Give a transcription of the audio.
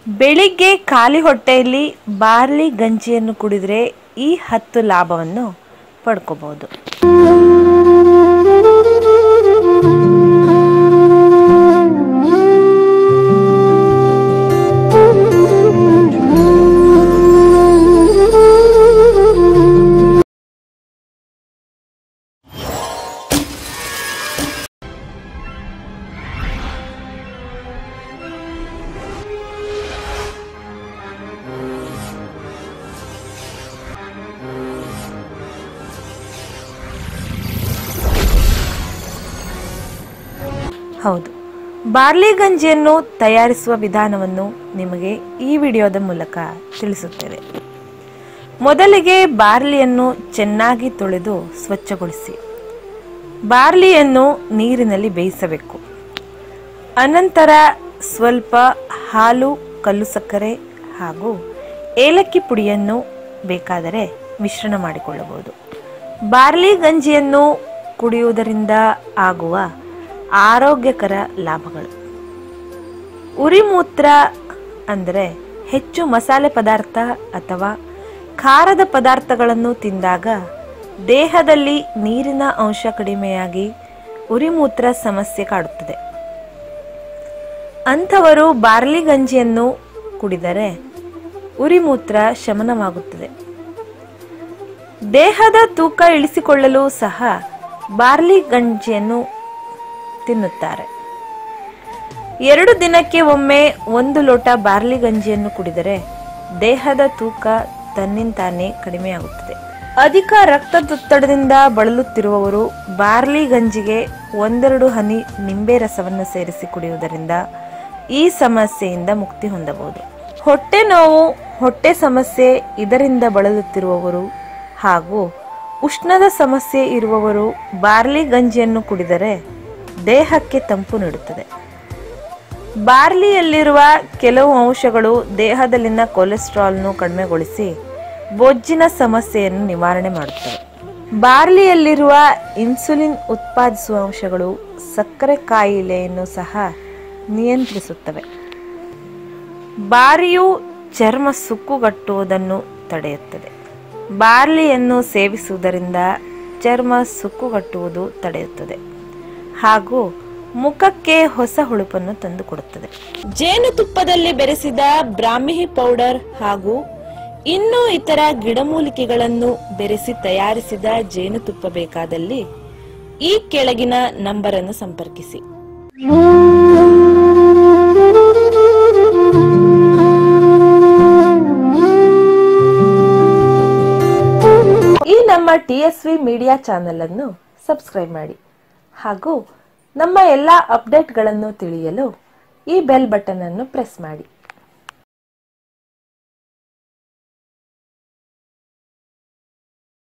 ಬೆಳಿಗ್ಗೆ ಖಾಲಿ ಹೊಟ್ಟೆಯಲ್ಲಿ ಬಾರ್ಲಿ ಗಂಜಿಯನ್ನು ಕುಡಿದರೆ ಈ ಹತ್ತು ಲಾಭವನ್ನು ಪಡ್ಕೋಬಹುದು ಹೌದು ಬಾರ್ಲಿ ಗಂಜಿಯನ್ನು ತಯಾರಿಸುವ ವಿಧಾನವನ್ನು ನಿಮಗೆ ಈ ವಿಡಿಯೋದ ಮೂಲಕ ತಿಳಿಸುತ್ತೇವೆ ಮೊದಲಿಗೆ ಬಾರ್ಲಿಯನ್ನು ಚೆನ್ನಾಗಿ ತೊಳೆದು ಸ್ವಚ್ಛಗೊಳಿಸಿ ಬಾರ್ಲಿಯನ್ನು ನೀರಿನಲ್ಲಿ ಬೇಯಿಸಬೇಕು ಅನಂತರ ಸ್ವಲ್ಪ ಹಾಲು ಕಲ್ಲು ಸಕ್ಕರೆ ಹಾಗೂ ಏಲಕ್ಕಿ ಪುಡಿಯನ್ನು ಬೇಕಾದರೆ ಮಿಶ್ರಣ ಮಾಡಿಕೊಳ್ಳಬಹುದು ಬಾರ್ಲಿ ಗಂಜಿಯನ್ನು ಕುಡಿಯುವುದರಿಂದ ಆಗುವ ಆರೋಗ್ಯಕರ ಲಾಭಗಳು ಉರಿಮೂತ್ರ ಅಂದರೆ ಹೆಚ್ಚು ಮಸಾಲೆ ಪದಾರ್ಥ ಅಥವಾ ಖಾರದ ಪದಾರ್ಥಗಳನ್ನು ತಿಂದಾಗ ದೇಹದಲ್ಲಿ ನೀರಿನ ಅಂಶ ಕಡಿಮೆಯಾಗಿ ಉರಿಮೂತ್ರ ಸಮಸ್ಯೆ ಕಾಡುತ್ತದೆ ಅಂಥವರು ಬಾರ್ಲಿ ಗಂಜಿಯನ್ನು ಕುಡಿದರೆ ಉರಿಮೂತ್ರ ಶಮನವಾಗುತ್ತದೆ ದೇಹದ ತೂಕ ಇಳಿಸಿಕೊಳ್ಳಲು ಸಹ ಬಾರ್ಲಿ ಗಂಜಿಯನ್ನು ತಿನ್ನುತ್ತಾರೆ ಎರಡು ದಿನಕ್ಕೆ ಒಮ್ಮೆ ಒಂದು ಲೋಟ ಬಾರ್ಲಿ ಗಂಜಿಯನ್ನು ಕುಡಿದರೆ ದೇಹದ ತೂಕ ತನ್ನಿಂತಾನೇ ಕಡಿಮೆಯಾಗುತ್ತದೆ ಅಧಿಕ ರಕ್ತದೊತ್ತಡದಿಂದ ಬಳಲುತ್ತಿರುವವರು ಬಾರ್ಲಿ ಗಂಜಿಗೆ ಒಂದೆರಡು ಹನಿ ನಿಂಬೆ ರಸವನ್ನು ಸೇರಿಸಿ ಕುಡಿಯುವುದರಿಂದ ಈ ಸಮಸ್ಯೆಯಿಂದ ಮುಕ್ತಿ ಹೊಂದಬಹುದು ಹೊಟ್ಟೆ ನೋವು ಹೊಟ್ಟೆ ಸಮಸ್ಯೆ ಇದರಿಂದ ಬಳಲುತ್ತಿರುವವರು ಹಾಗೂ ಉಷ್ಣದ ಸಮಸ್ಯೆ ಇರುವವರು ಬಾರ್ಲಿ ಗಂಜಿಯನ್ನು ಕುಡಿದರೆ ದೇಹಕ್ಕೆ ತಂಪು ನೀಡುತ್ತದೆ ಬಾರ್ಲಿಯಲ್ಲಿರುವ ಕೆಲವು ಅಂಶಗಳು ದೇಹದಲ್ಲಿನ ಕೊಲೆಸ್ಟ್ರಾಲ್ನು ಕಡಿಮೆಗೊಳಿಸಿ ಬೊಜ್ಜಿನ ಸಮಸ್ಯೆಯನ್ನು ನಿವಾರಣೆ ಮಾಡುತ್ತವೆ ಬಾರ್ಲಿಯಲ್ಲಿರುವ ಇನ್ಸುಲಿನ್ ಉತ್ಪಾದಿಸುವ ಅಂಶಗಳು ಸಕ್ಕರೆ ಕಾಯಿಲೆಯನ್ನು ಸಹ ನಿಯಂತ್ರಿಸುತ್ತವೆ ಬಾರಿಯು ಚರ್ಮ ಸುಕ್ಕುಗಟ್ಟುವುದನ್ನು ತಡೆಯುತ್ತದೆ ಬಾರ್ಲಿಯನ್ನು ಸೇವಿಸುವುದರಿಂದ ಚರ್ಮ ಸುಕ್ಕುಗಟ್ಟುವುದು ತಡೆಯುತ್ತದೆ ಹಾಗೂ ಮುಖಕ್ಕೆ ಹೊಸ ಹುಳುಪನ್ನು ತಂದುಕೊಡುತ್ತದೆ ಜೇನುತುಪ್ಪದಲ್ಲಿ ಬೆರೆಸಿದ ಬ್ರಾಹ್ಮಿ ಪೌಡರ್ ಹಾಗೂ ಇನ್ನೂ ಇತರ ಗಿಡಮೂಲಿಕೆಗಳನ್ನು ಬೆರೆಸಿ ತಯಾರಿಸಿದ ಜೇನುತುಪ್ಪ ಬೇಕಾದಲ್ಲಿ ಈ ಕೆಳಗಿನ ನಂಬರ್ ಅನ್ನು ಸಂಪರ್ಕಿಸಿ ಈ ನಮ್ಮ T S V media channel ಅನ್ನು ಸಬ್ಸ್ಕ್ರೈಬ್ ಮಾಡಿ ಹಾಗೂ ನಮ್ಮ ಎಲ್ಲ ಅಪ್ಡೇಟ್ಗಳನ್ನು ತಿಳಿಯಲು ಈ ಬೆಲ್ ಬಟನ್ ಅನ್ನು ಪ್ರೆಸ್ ಮಾಡಿ